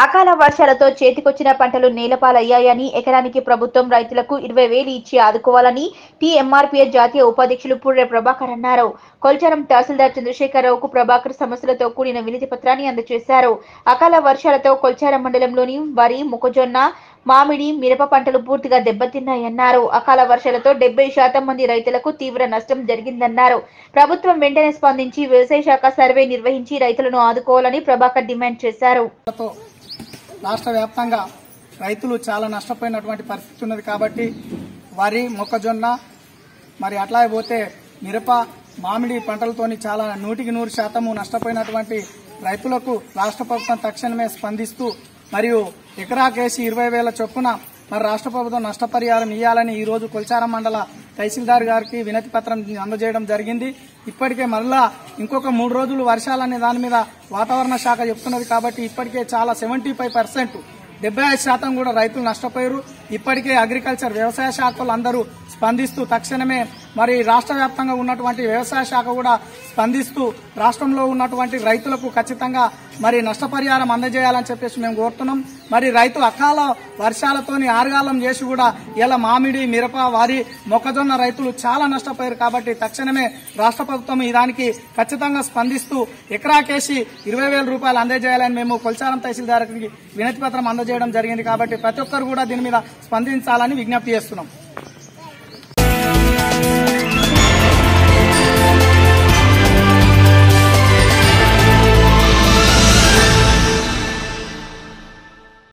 అకాల వర్షాలతో చేతికొచ్చిన పంటలు నేలపాలయ్యాయని ఎకరానికి ప్రభుత్వం రైతులకు ఇరవై వేలు ఇచ్చి ఆదుకోవాలని టీఎంఆర్పీఎస్ జాతీయ ఉపాధ్యక్షులు పూర్రె ప్రభాకర్ అన్నారు కొల్చారం తహసీల్దార్ చంద్రశేఖరరావుకు ప్రభాకర్ సమస్యలతో కూడిన వినతి పత్రాన్ని అందజేశారు అకాల వర్షాలతో కొల్చారం మండలంలోని వరి మొక్కజొన్న మామిడి మిరప పంటలు పూర్తిగా దెబ్బతిన్నాయన్నారు అకాల వర్షాలతో డెబ్బై శాతం మంది రైతులకు తీవ్ర నష్టం జరిగిందన్నారు ప్రభుత్వం వెంటనే స్పందించి వ్యవసాయ శాఖ సర్వే నిర్వహించి రైతులను ఆదుకోవాలని ప్రభాకర్ డిమాండ్ చేశారు తో రాష్ట్ర వ్యాప్తంగా రైతులు చాలా నష్టపోయినటువంటి పరిస్థితి ఉన్నది కాబట్టి వరి మొక్కజొన్న మరి అట్లా పోతే మిరప మామిడి పంటలతోని చాలా నూటికి నూరు శాతము నష్టపోయినటువంటి రైతులకు రాష్ట్ర ప్రభుత్వం తక్షణమే స్పందిస్తూ మరియు ఎకరాకేసి ఇరవై వేల చొప్పున మరి రాష్ట్ర ప్రభుత్వం నష్టపరిహారం ఇవ్వాలని ఈ రోజు కొల్చారం మండల తహసీల్దార్ గారికి వినతి పత్రం అందజేయడం జరిగింది ఇప్పటికే మళ్ళా ఇంకొక మూడు రోజులు వర్షాలనే దాని మీద వాతావరణ శాఖ చెప్తున్నది కాబట్టి ఇప్పటికే చాలా సెవెంటీ ఫైవ్ పర్సెంట్ డెబ్బై ఐదు శాతం కూడా రైతులు నష్టపోయారు ఇప్పటికే అగ్రికల్చర్ వ్యవసాయ శాఖలు అందరూ స్పందిస్తూ తక్షణమే మరి రాష్ట్ర వ్యాప్తంగా ఉన్నటువంటి వ్యవసాయ శాఖ కూడా స్పందిస్తూ రాష్ట్రంలో ఉన్నటువంటి రైతులకు ఖచ్చితంగా మరి నష్టపరిహారం అందజేయాలని చెప్పేసి మేము కోరుతున్నాం మరి రైతు అకాల వర్షాలతోని ఆరుగాలం చేసి కూడా ఇలా మామిడి మిరప వరి మొక్కజొన్న రైతులు చాలా నష్టపోయారు కాబట్టి తక్షణమే రాష్ట్ర ప్రభుత్వం ఈ దానికి ఖచ్చితంగా స్పందిస్తూ ఎకరాకేసి ఇరవై వేల రూపాయలు అందజేయాలని మేము కొల్చారం తహసీల్దార్కి వినతి పత్రం అందజేయడం జరిగింది కాబట్టి ప్రతి ఒక్కరు కూడా దీని మీద స్పందించాలని విజ్ఞప్తి చేస్తున్నాం